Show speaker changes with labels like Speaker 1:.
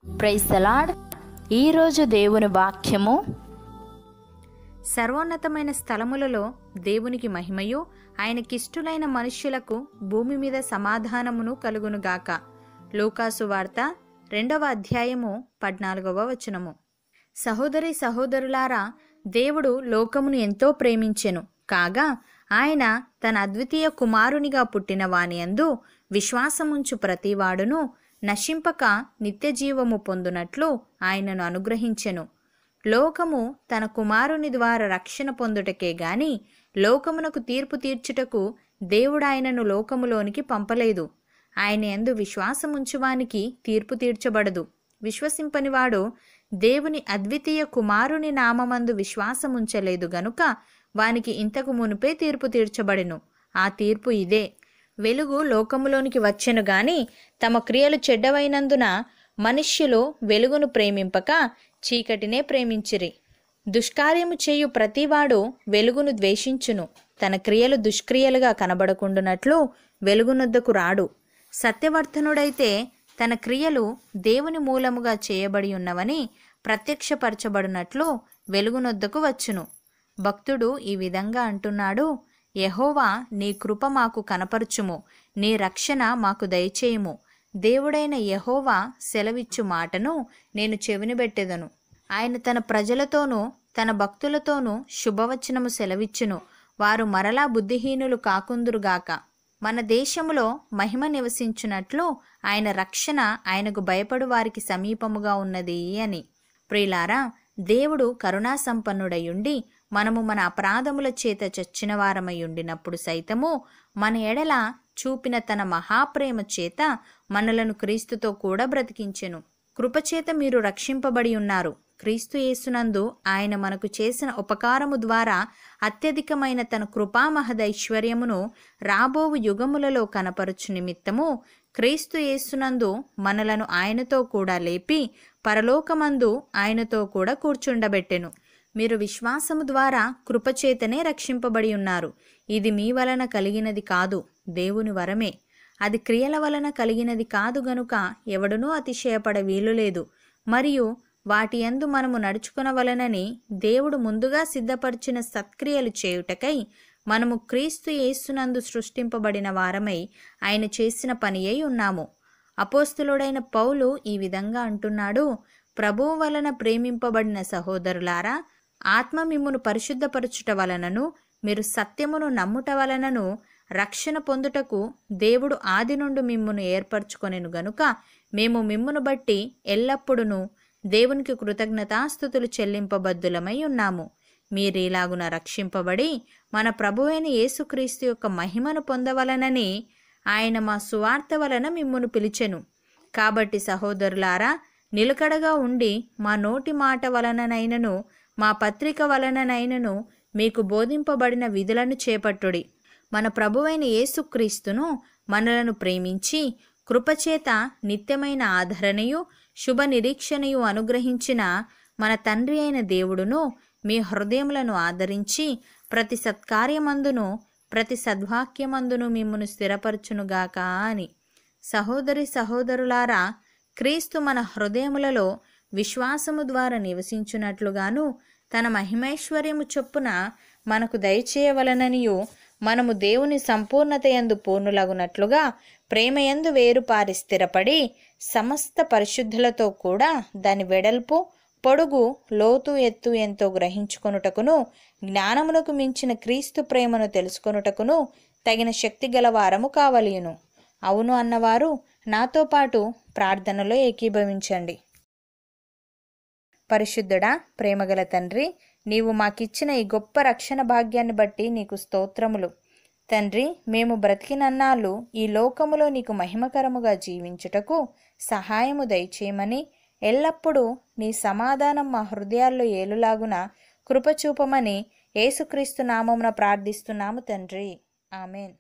Speaker 1: praise the Lord ఈరోజు దేవుని వాక్యము
Speaker 2: సర్వోన్నతమైన స్థలములలో దేవునికి మహిమయు ఆయనకిష్టులైన మనుష్యులకు భూమి మీద సమాధానమును కలుగునుగాక లూకాసు వార్త రెండవ అధ్యాయము పద్నాలుగవ వచనము సహోదరి సహోదరులారా దేవుడు లోకమును ఎంతో ప్రేమించెను కాగా ఆయన తన అద్వితీయ కుమారునిగా పుట్టిన వాని అందు విశ్వాసముంచు ప్రతివాడును నశింపక నిత్యజీవము పొందునట్లు ఆయనను అనుగ్రహించెను లోకము తన కుమారుని ద్వారా రక్షణ పొందుటకే గాని లోకమునకు తీర్పు తీర్చుటకు దేవుడాయనను లోకములోనికి పంపలేదు ఆయన ఎందు విశ్వాసముంచువానికి తీర్పు తీర్చబడదు విశ్వసింపనివాడు దేవుని అద్వితీయ కుమారుని నామమందు విశ్వాసముంచలేదు గనుక వానికి ఇంతకు మునుపే తీర్పు తీర్చబడెను ఆ తీర్పు ఇదే వెలుగు లోకములోనికి వచ్చెను గాని తమ క్రియలు చెడ్డవైనందున మనుష్యులు వెలుగును ప్రేమింపక చీకటినే ప్రేమించిరి దుష్కార్యము చేయు ప్రతివాడు వెలుగును ద్వేషించును తన క్రియలు దుష్క్రియలుగా కనబడకుండునట్లు వెలుగునొద్దకు రాడు సత్యవర్ధనుడైతే తన క్రియలు దేవుని మూలముగా చేయబడి ఉన్నవని ప్రత్యక్షపరచబడినట్లు వెలుగునొద్దకు వచ్చును భక్తుడు ఈ విధంగా అంటున్నాడు యహోవా నీ కృప మాకు కనపరుచుము నీ రక్షణ మాకు దయచేయుము దేవుడైన యహోవా సెలవిచ్చు మాటను నేను చెవినిబెట్టెదను ఆయన తన ప్రజలతోనూ తన భక్తులతోనూ శుభవచనము సెలవిచ్చును వారు మరలా బుద్ధిహీనులు కాకుందురుగాక మన దేశములో మహిమ నివసించున్నట్లు ఆయన రక్షణ ఆయనకు భయపడు వారికి సమీపముగా ఉన్నది అని ప్రియులారా దేవుడు కరుణా సంపన్నుడయుండి మనము మన అపరాధముల చేత చచ్చిన వారమై ఉండినప్పుడు సైతము మన ఎడల చూపిన తన మహాప్రేమ చేత మనలను క్రీస్తుతో కూడా బ్రతికించెను కృపచేత మీరు రక్షింపబడి ఉన్నారు క్రీస్తు యేసునందు ఆయన మనకు చేసిన ఉపకారము ద్వారా అత్యధికమైన తన కృపా మహదైశ్వర్యమును రాబోవు యుగములలో కనపరచు నిమిత్తము క్రీస్తు యేసునందు మనలను ఆయనతో కూడా లేపి పరలోకమందు ఆయనతో కూడా కూర్చుండబెట్టెను మీరు విశ్వాసము ద్వారా కృపచేతనే రక్షింపబడి ఉన్నారు ఇది మీ వలన కలిగినది కాదు దేవుని వరమే అది క్రియల వలన కలిగినది కాదు గనుక ఎవడునూ అతిశయపడ వీలులేదు మరియు వాటి యందు మనము నడుచుకునవలనని దేవుడు ముందుగా సిద్ధపరిచిన సత్క్రియలు చేయుటకై మనము క్రీస్తు యేసునందు సృష్టింపబడిన వారమై ఆయన చేసిన పని అయి ఉన్నాము అపోస్తులుడైన పౌలు ఈ విధంగా అంటున్నాడు ప్రభువు వలన ప్రేమింపబడిన సహోదరులారా ఆత్మ మిమ్మును పరిశుద్ధపరచుట వలనను మీరు సత్యమును నమ్ముట వలనను రక్షణ పొందుటకు దేవుడు ఆది నుండి మిమ్మును ఏర్పరచుకొనెను గనుక మేము మిమ్మును బట్టి ఎల్లప్పుడూ దేవునికి కృతజ్ఞతాస్థుతులు చెల్లింపబద్దులమై ఉన్నాము మీరీలాగున రక్షింపబడి మన ప్రభువైన యేసుక్రీస్తు యొక్క మహిమను పొందవలనని ఆయన మా సువార్త వలన మిమ్మును పిలిచెను కాబట్టి సహోదరులారా నిలకడగా ఉండి మా నోటి మాట వలననైనను మా పత్రిక వలననైనను మీకు బోధింపబడిన విధులను చేపట్టుడి మన ప్రభువైన యేసుక్రీస్తును మనలను ప్రేమించి కృపచేత నిత్యమైన ఆదరణయు శుభ నిరీక్షణయు అనుగ్రహించిన మన తండ్రి అయిన దేవుడును మీ హృదయములను ఆదరించి ప్రతి సత్కార్యమందును ప్రతి సద్వాక్యమందును మిమ్మును స్థిరపరచునుగాక అని సహోదరి సహోదరులారా క్రీస్తు మన హృదయములలో విశ్వాసము ద్వారా నివసించున్నట్లుగాను తన మహిమైశ్వర్యము చొప్పున మనకు దయచేయవలననియు మనము దేవుని సంపూర్ణతయందు పూర్ణులగునట్లుగా ప్రేమయందు వేరుపారి స్థిరపడి సమస్త పరిశుద్ధులతో కూడా దాని వెడల్పు పొడుగు లోతు ఎత్తు ఎంతో గ్రహించుకొనుటకును జ్ఞానమునకు మించిన క్రీస్తు ప్రేమను తెలుసుకొనుటకును తగిన శక్తి గల వారము కావలియును అవును అన్నవారు నాతో పాటు ప్రార్థనలో ఏకీభవించండి పరిశుద్ధుడా ప్రేమగల తండ్రి నీవు మాకిచ్చిన ఈ గొప్ప రక్షణ భాగ్యాన్ని బట్టి నీకు స్తోత్రములు తండ్రి మేము బ్రతికినన్నాళ్ళు ఈ లోకములో నీకు మహిమకరముగా జీవించుటకు సహాయము దయచేయమని ఎల్లప్పుడూ నీ సమాధానం మా హృదయాల్లో ఏలులాగున కృపచూపమని యేసుక్రీస్తు నామమున ప్రార్థిస్తున్నాము తండ్రి ఆమెన్